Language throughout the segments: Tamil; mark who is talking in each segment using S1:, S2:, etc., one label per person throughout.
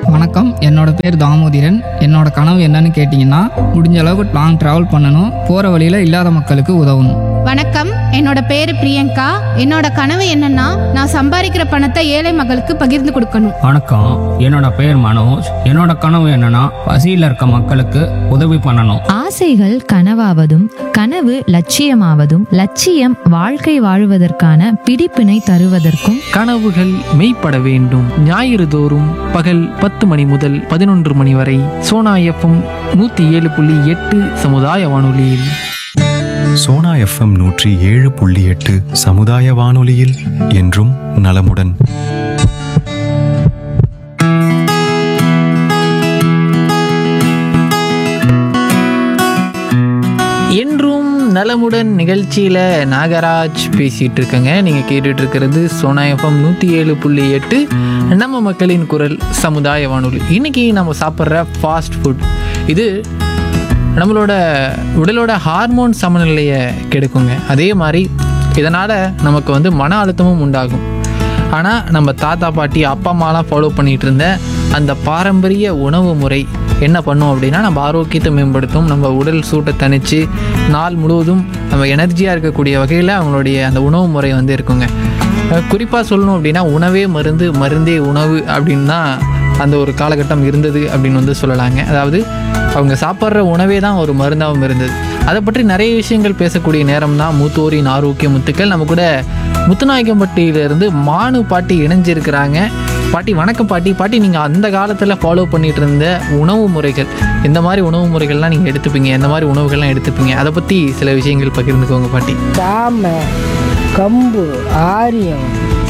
S1: வணக்கம் என்னோட பேர் தாமோதிரன் என்னோட கனவு என்னன்னு கேட்டிங்கன்னா முடிஞ்ச அளவுக்கு லாங் ட்ராவல் பண்ணணும் போகிற வழியில் இல்லாத மக்களுக்கு உதவணும்
S2: வணக்கம் என்னோட பேரு பிரியங்கா என்னோட கனவு என்னன்னா நான் சம்பாதிக்கிற பணத்தை ஏழை மக்களுக்கு பகிர்ந்து கொடுக்கணும்
S3: வணக்கம் என்னோட பேர் மனோஜ் என்னோட கனவு என்னன்னா பசியில் இருக்க மக்களுக்கு உதவி பண்ணணும்
S4: ஆசைகள் கனவாவதும் கனவு லட்சியமாவதும் லட்சியம் வாழ்க்கை வாழுவதற்கான பிடிப்பினை தருவதற்கும்
S5: கனவுகள் மெய்ப்பட வேண்டும் ஞாயிறு தோறும் பகல் பத்து மணி முதல் பதினொன்று மணி வரை சோனா எஃப்எம் நூற்றி ஏழு புள்ளி எட்டு சமுதாய வானொலியில்
S6: சோனா எஃப்எம் நூற்றி ஏழு புள்ளி எட்டு சமுதாய வானொலியில் என்றும் நலமுடன்
S5: என்றும் நலமுடன் நிகழ்ச்சியில் நாகராஜ் பேசிகிட்டு இருக்கேங்க நீங்கள் கேட்டுட்டு இருக்கிறது சோனா எஃப்எம் நூற்றி ஏழு புள்ளி எட்டு நம்ம மக்களின் குரல் சமுதாய வானொலி இன்னைக்கு நம்ம சாப்பிட்ற ஃபாஸ்ட் ஃபுட் இது நம்மளோட உடலோட ஹார்மோன் சமநிலையை கெடுக்குங்க அதே மாதிரி இதனால் நமக்கு வந்து மன அழுத்தமும் உண்டாகும் ஆனால் நம்ம தாத்தா பாட்டி அப்பா அம்மாலாம் ஃபாலோ பண்ணிகிட்டு இருந்த அந்த பாரம்பரிய உணவு முறை என்ன பண்ணும் அப்படின்னா நம்ம ஆரோக்கியத்தை மேம்படுத்தும் நம்ம உடல் சூட்டை தணித்து நாள் முழுவதும் நம்ம எனர்ஜியாக இருக்கக்கூடிய வகையில் அவங்களுடைய அந்த உணவு முறை வந்து இருக்குங்க குறிப்பாக சொல்லணும் அப்படின்னா உணவே மருந்து மருந்தே உணவு அப்படின்னு தான் அந்த ஒரு காலகட்டம் இருந்தது அப்படின்னு வந்து சொல்லலாங்க அதாவது அவங்க சாப்பிட்ற உணவே தான் ஒரு மருந்தாகவும் இருந்தது அதை பற்றி நிறைய விஷயங்கள் பேசக்கூடிய நேரம் தான் மூத்தோரின் ஆரோக்கிய முத்துக்கள் நம்ம கூட முத்துநாயக்கம்பட்டியிலிருந்து மானு பாட்டி இணைஞ்சிருக்கிறாங்க பாட்டி வணக்கம் பாட்டி பாட்டி நீங்கள் அந்த காலத்தில் ஃபாலோ பண்ணிட்டு இருந்த உணவு முறைகள் எந்த மாதிரி உணவு முறைகள்லாம் நீங்கள் எடுத்துப்பீங்க எந்த மாதிரி உணவுகள்லாம் எடுத்துப்பீங்க அதை பற்றி சில விஷயங்கள் பகிர்ந்துக்கோங்க பாட்டி
S7: சாமை கம்பு ஆரியம்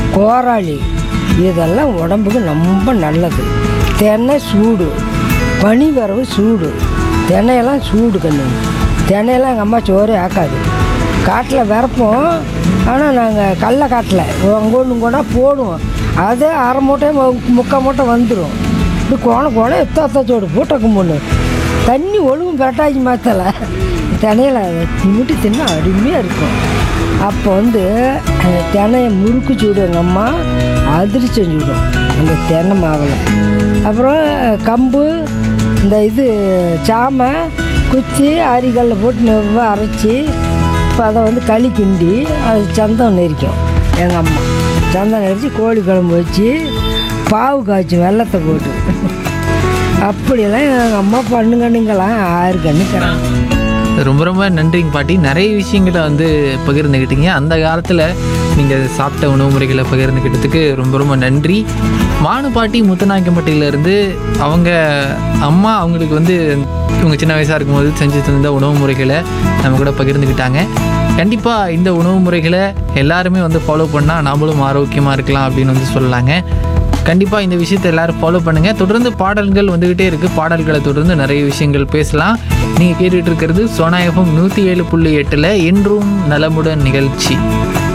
S7: கோராளி இதெல்லாம் உடம்புக்கு ரொம்ப நல்லது தென்னை சூடு பனிவரவு சூடு தென்னையெல்லாம் சூடு கண்ணு தென்னையெல்லாம் எங்கள் அம்மா சோறே ஆக்காது காட்டில் விறப்போம் ஆனால் நாங்கள் கடல காட்டில் அங்கே ஒன்று கூட போடுவோம் அது அரை மூட்டை மு- முக்கால் மூட்டை வந்துடும் இப்படி கோண கோண எத்த எத்த சோடு பூட்டக்கும் பொண்ணு தண்ணி ஒழுங்கும் பெரட்டாக்கி மாற்றலை தினையில திமிட்டு தின்னா அருமையாக இருக்கும் அப்போ வந்து அந்த தினையை முறுக்கு சூடு எங்கள் அம்மா அதிர்ச்சி சுடும் அந்த தென்னை மாவில் அப்புறம் கம்பு இந்த இது சாமை குச்சி அரிகல்ல போட்டு நெவ்வ அரைச்சி இப்போ அதை வந்து களி கிண்டி அது சந்தம் நெரிக்கும் எங்கள் அம்மா சந்தம் நெரிச்சு கோழி குழம்பு வச்சு பாவு காய்ச்சும் வெள்ளத்தை போட்டு அப்படியெல்லாம் எங்கள் அம்மா பண்ணுங்கண்ணுங்களாம் ஆறு கண்ணுக்கிறாங்க
S5: ரொம்ப ரொம்ப நன்றிங்க பாட்டி நிறைய விஷயங்களை வந்து பகிர்ந்துக்கிட்டீங்க அந்த காலத்தில் நீங்கள் சாப்பிட்ட உணவு முறைகளை பகிர்ந்துக்கிட்டதுக்கு ரொம்ப ரொம்ப நன்றி மானு பாட்டி முத்தநாயக்கம்பட்டியிலேருந்து அவங்க அம்மா அவங்களுக்கு வந்து இவங்க சின்ன வயசாக இருக்கும்போது செஞ்சு தந்த உணவு முறைகளை நம்ம கூட பகிர்ந்துக்கிட்டாங்க கண்டிப்பாக இந்த உணவு முறைகளை எல்லாருமே வந்து ஃபாலோ பண்ணால் நாமளும் ஆரோக்கியமாக இருக்கலாம் அப்படின்னு வந்து சொல்லலாங்க கண்டிப்பாக இந்த விஷயத்தை எல்லாரும் ஃபாலோ பண்ணுங்கள் தொடர்ந்து பாடல்கள் வந்துக்கிட்டே இருக்குது பாடல்களை தொடர்ந்து நிறைய விஷயங்கள் பேசலாம் நீங்கள் கேட்டுட்டு இருக்கிறது சோனா எஃப்எம் நூற்றி ஏழு புள்ளி எட்டில் என்றும் நலமுடன் நிகழ்ச்சி